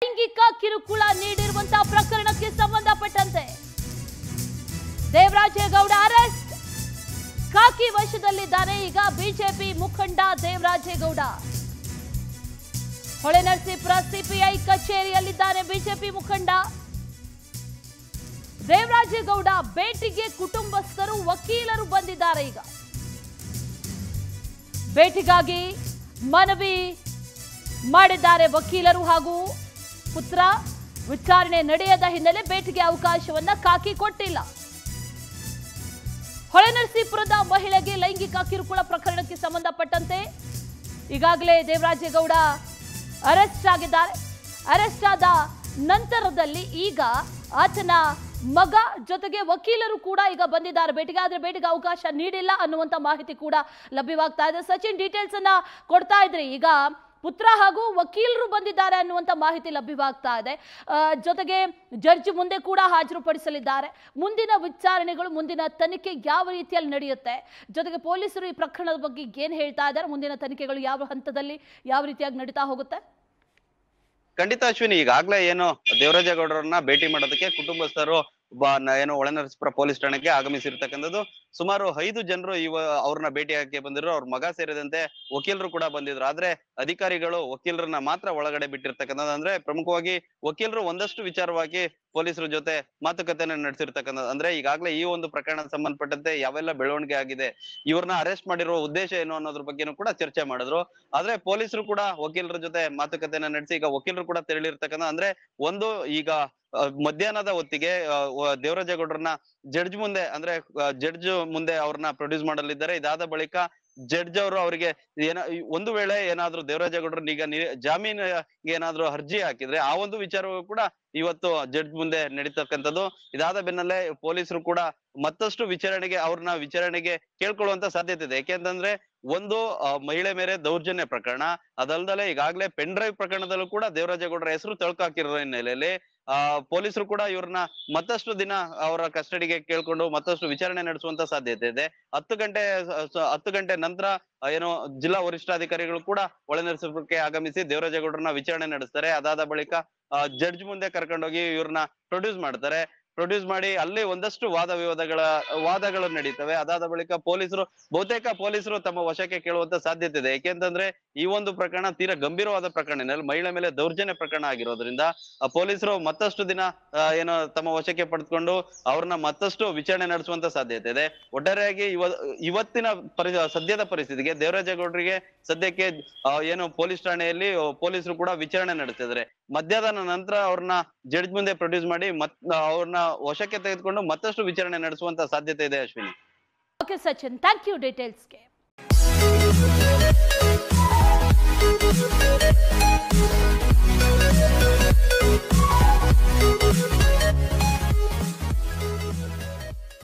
ಲೈಂಗಿಕ ಕಿರುಕುಳ ನೀಡಿರುವಂತಹ ಪ್ರಕರಣಕ್ಕೆ ಸಂಬಂಧಪಟ್ಟಂತೆ ದೇವರಾಜೇಗೌಡ ಅರೆಸ್ಟ್ ಖಾಕಿ ವಶದಲ್ಲಿದ್ದಾರೆ ಈಗ ಬಿಜೆಪಿ ಮುಖಂಡ ದೇವರಾಜೇಗೌಡ ಹೊಳೆನರಸೀಪುರ ಸಿಪಿಐ ಕಚೇರಿಯಲ್ಲಿದ್ದಾನೆ ಬಿಜೆಪಿ ಮುಖಂಡ ದೇವರಾಜೇಗೌಡ ಭೇಟಿಗೆ ಕುಟುಂಬಸ್ಥರು ವಕೀಲರು ಬಂದಿದ್ದಾರೆ ಈಗ ಭೇಟಿಗಾಗಿ ಮನವಿ ಮಾಡಿದ್ದಾರೆ ವಕೀಲರು ಹಾಗೂ ಪುತ್ರ ವಿಚಾರಣೆ ನಡೆಯದ ಹಿನ್ನೆಲೆ ಭೇಟಿಗೆ ಅವಕಾಶವನ್ನ ಕಾಕಿ ಕೊಟ್ಟಿಲ್ಲ ಹೊಳೆನರಸೀಪುರದ ಮಹಿಳೆಗೆ ಲೈಂಗಿಕ ಕಿರುಕುಳ ಪ್ರಕರಣಕ್ಕೆ ಸಂಬಂಧಪಟ್ಟಂತೆ ಈಗಾಗಲೇ ದೇವರಾಜೇಗೌಡ ಅರೆಸ್ಟ್ ಆಗಿದ್ದಾರೆ ಅರೆಸ್ಟ್ ಆದ ನಂತರದಲ್ಲಿ ಈಗ ಆತನ ಮಗ ಜೊತೆಗೆ ವಕೀಲರು ಕೂಡ ಈಗ ಬಂದಿದ್ದಾರೆ ಭೇಟಿಗೆ ಆದ್ರೆ ಭೇಟಿಗೆ ಅವಕಾಶ ನೀಡಿಲ್ಲ ಅನ್ನುವಂತ ಮಾಹಿತಿ ಕೂಡ ಲಭ್ಯವಾಗ್ತಾ ಇದೆ ಸಚಿನ್ ಡೀಟೇಲ್ಸ್ ಅನ್ನ ಕೊಡ್ತಾ ಇದ್ರಿ ಈಗ ಪುತ್ರ ಹಾಗೂ ವಕೀಲರು ಬಂದಿದ್ದಾರೆ ಅನ್ನುವಂಥ ಮಾಹಿತಿ ಲಭ್ಯವಾಗ್ತಾ ಇದೆ ಆ, ಜೊತೆಗೆ ಜಡ್ಜ್ ಮುಂದೆ ಕೂಡ ಹಾಜರುಪಡಿಸಲಿದ್ದಾರೆ ಮುಂದಿನ ವಿಚಾರಣೆಗಳು ಮುಂದಿನ ತನಿಖೆ ಯಾವ ರೀತಿಯಲ್ಲಿ ನಡೆಯುತ್ತೆ ಜೊತೆಗೆ ಪೊಲೀಸರು ಈ ಪ್ರಕರಣದ ಬಗ್ಗೆ ಏನು ಹೇಳ್ತಾ ಇದ್ದಾರೆ ಮುಂದಿನ ತನಿಖೆಗಳು ಯಾವ ಹಂತದಲ್ಲಿ ಯಾವ ರೀತಿಯಾಗಿ ನಡೀತಾ ಹೋಗುತ್ತೆ ಖಂಡಿತ ಅಶ್ವಿನಿ ಈಗಾಗ್ಲೇ ಏನು ದೇವರಾಜೇಗೌಡರನ್ನ ಭೇಟಿ ಮಾಡೋದಕ್ಕೆ ಕುಟುಂಬಸ್ಥರು ಬ- ನ- ಏನು ಒಳನರಸೀಪುರ ಪೊಲೀಸ್ ಠಾಣೆಗೆ ಆಗಮಿಸಿರ್ತಕ್ಕಂಥದ್ದು ಸುಮಾರು ಐದು ಜನರು ಇವ ಅವ್ರನ್ನ ಭೇಟಿಯಾಗಕ್ಕೆ ಬಂದಿದ್ರು ಅವ್ರ ಮಗ ಸೇರಿದಂತೆ ವಕೀಲರು ಕೂಡ ಬಂದಿದ್ರು ಆದ್ರೆ ಅಧಿಕಾರಿಗಳು ವಕೀಲರನ್ನ ಮಾತ್ರ ಒಳಗಡೆ ಬಿಟ್ಟಿರ್ತಕ್ಕಂಥದ್ದು ಅಂದ್ರೆ ಪ್ರಮುಖವಾಗಿ ವಕೀಲರು ಒಂದಷ್ಟು ವಿಚಾರವಾಗಿ ಪೊಲೀಸರ ಜೊತೆ ಮಾತುಕತೆನ ನಡೆಸಿರ್ತಕ್ಕಂಥದ್ದು ಅಂದ್ರೆ ಈಗಾಗಲೇ ಈ ಒಂದು ಪ್ರಕರಣ ಸಂಬಂಧಪಟ್ಟಂತೆ ಯಾವೆಲ್ಲ ಬೆಳವಣಿಗೆ ಆಗಿದೆ ಇವ್ರನ್ನ ಅರೆಸ್ಟ್ ಮಾಡಿರುವ ಉದ್ದೇಶ ಏನು ಅನ್ನೋದ್ರ ಬಗ್ಗೆನೂ ಕೂಡ ಚರ್ಚೆ ಮಾಡಿದ್ರು ಆದ್ರೆ ಪೊಲೀಸರು ಕೂಡ ವಕೀಲರ ಜೊತೆ ಮಾತುಕತೆನ ನಡೆಸಿ ಈಗ ವಕೀಲರು ಕೂಡ ತೆರಳಿರ್ತಕ್ಕಂಥ ಅಂದ್ರೆ ಒಂದು ಈಗ ಆ, ಮಧ್ಯಾಹ್ನದ ಹೊತ್ತಿಗೆ ಆ, ವ- ದೇವರಾಜೇಗೌಡರನ್ನ ಜಡ್ಜ್ ಮುಂದೆ ಅಂದ್ರೆ ಜಡ್ಜ್ ಮುಂದೆ ಅವ್ರನ್ನ ಪ್ರೊಡ್ಯೂಸ್ ಮಾಡಲಿದ್ದಾರೆ ಇದಾದ ಬಳಿಕ ಜಡ್ಜ್ ಅವರು ಅವರಿಗೆ ಏನ ಈ ಒಂದು ವೇಳೆ ಏನಾದ್ರೂ ದೇವರಾಜೇಗೌಡರನ್ನ ಈಗ ನಿ- ಜಾಮೀನ್ ಏನಾದ್ರೂ ಅರ್ಜಿ ಹಾಕಿದ್ರೆ ಆ ಒಂದು ವಿಚಾರವೂ ಕೂಡ ಇವತ್ತು ಜಡ್ಜ್ ಮುಂದೆ ನಡೀತಕ್ಕಂಥದ್ದು ಇದಾದ ಬೆನ್ನಲ್ಲೇ ಪೊಲೀಸರು ಕೂಡ ಮತ್ತಷ್ಟು ವಿಚಾರಣೆಗೆ ಅವ್ರನ್ನ ವಿಚಾರಣೆಗೆ ಕೇಳ್ಕೊಳ್ಳುವಂತ ಸಾಧ್ಯತೆ ಇದೆ ಯಾಕೆಂತಂದ್ರೆ ಒಂದು ಆ, ಮಹಿಳೆ ಮೇಲೆ ದೌರ್ಜನ್ಯ ಪ್ರಕರಣ ಅದಲ್ದಲೆ ಈಗಾಗಲೇ ಪೆನ್ ಡ್ರೈವ್ ಪ್ರಕರಣದಲ್ಲೂ ಕೂಡ ದೇವರಾಜೇಗೌಡರ ಹೆಸರು ತಳ್ಕು ಹಾಕಿರೋ ಹಿನ್ನೆಲೆಯಲ್ಲಿ ಆ ಪೊಲೀಸರು ಕೂಡ ಇವ್ರನ್ನ ಮತ್ತಷ್ಟು ದಿನ ಅವರ ಕಸ್ಟಡಿಗೆ ಕೇಳ್ಕೊಂಡು ಮತ್ತಷ್ಟು ವಿಚಾರಣೆ ನಡೆಸುವಂತ ಸಾಧ್ಯತೆ ಇದೆ ಹತ್ತು ಗಂಟೆ ಸ- ಸ- ಹತ್ತು ಗಂಟೆ ನಂತರ ಆ, ಏನು ಜಿಲ್ಲಾ ವರಿಷ್ಠಾಧಿಕಾರಿಗಳು ಕೂಡ ಒಳನರಸೀಪುರಕ್ಕೆ ಆಗಮಿಸಿ ದೇವರಾಜೇಗೌಡರನ್ನ ವಿಚಾರಣೆ ನಡೆಸ್ತಾರೆ ಅದಾದ ಬಳಿಕ ಜಡ್ಜ್ ಮುಂದೆ ಕರ್ಕೊಂಡೋಗಿ ಇವ್ರನ್ನ ಪ್ರೊಡ್ಯೂಸ್ ಮಾಡ್ತಾರೆ ಪ್ರೊಡ್ಯೂಸ್ ಮಾಡಿ ಅಲ್ಲಿ ಒಂದಷ್ಟು ವಾದ ವಿವಾದಗಳ ವಾದಗಳು ನಡೀತವೆ ಅದಾದ ಬಳಿಕ ಪೊಲೀಸರು ಬಹುತೇಕ ಪೊಲೀಸರು ತಮ್ಮ ವಶಕ್ಕೆ ಕೇಳುವಂತ ಸಾಧ್ಯತೆ ಇದೆ ಯಾಕೆಂತಂದ್ರೆ ಈ ಒಂದು ಪ್ರಕರಣ ತೀರಾ ಗಂಭೀರವಾದ ಪ್ರಕರಣ ಏನಿಲ್ಲ, ಮಹಿಳೆ ಮೇಲೆ ದೌರ್ಜನ್ಯ ಪ್ರಕರಣ ಆಗಿರೋದ್ರಿಂದ ಆ ಪೊಲೀಸರು ಮತ್ತಷ್ಟು ದಿನ ಆ, ಏನು ತಮ್ಮ ವಶಕ್ಕೆ ಪಡೆದುಕೊಂಡು ಅವ್ರನ್ನ ಮತ್ತಷ್ಟು ವಿಚಾರಣೆ ನಡೆಸುವಂತ ಸಾಧ್ಯತೆ ಇದೆ ಒಟ್ಟಾರೆಯಾಗಿ ಇವ ಇವತ್ತಿನ ಪರಿ ಸದ್ಯದ ಪರಿಸ್ಥಿತಿಗೆ ದೇವರಾಜೇಗೌಡರಿಗೆ ಸದ್ಯಕ್ಕೆ ಆ, ಏನು ಪೊಲೀಸ್ ಠಾಣೆಯಲ್ಲಿ ಆ, ಪೊಲೀಸರು ಕೂಡ ವಿಚಾರಣೆ ನಡೆಸ್ತಿದ್ದಾರೆ ಮಧ್ಯಾಹ್ನ ನಂತರ ಅವ್ರನ್ನ ಜಡ್ಜ್ ಮುಂದೆ ಪ್ರೊಡ್ಯೂಸ್ ಮಾಡಿ ಮತ್ ಅವ್ರನ್ನ ವಶಕ್ಕೆ ತೆಗೆದುಕೊಂಡು ಮತ್ತಷ್ಟು ವಿಚಾರಣೆ ನಡೆಸುವಂತ ಸಾಧ್ಯತೆ ಇದೆ Ashwini okay Sachin thank you ಡೀಟೇಲ್ಸ್ಗೆ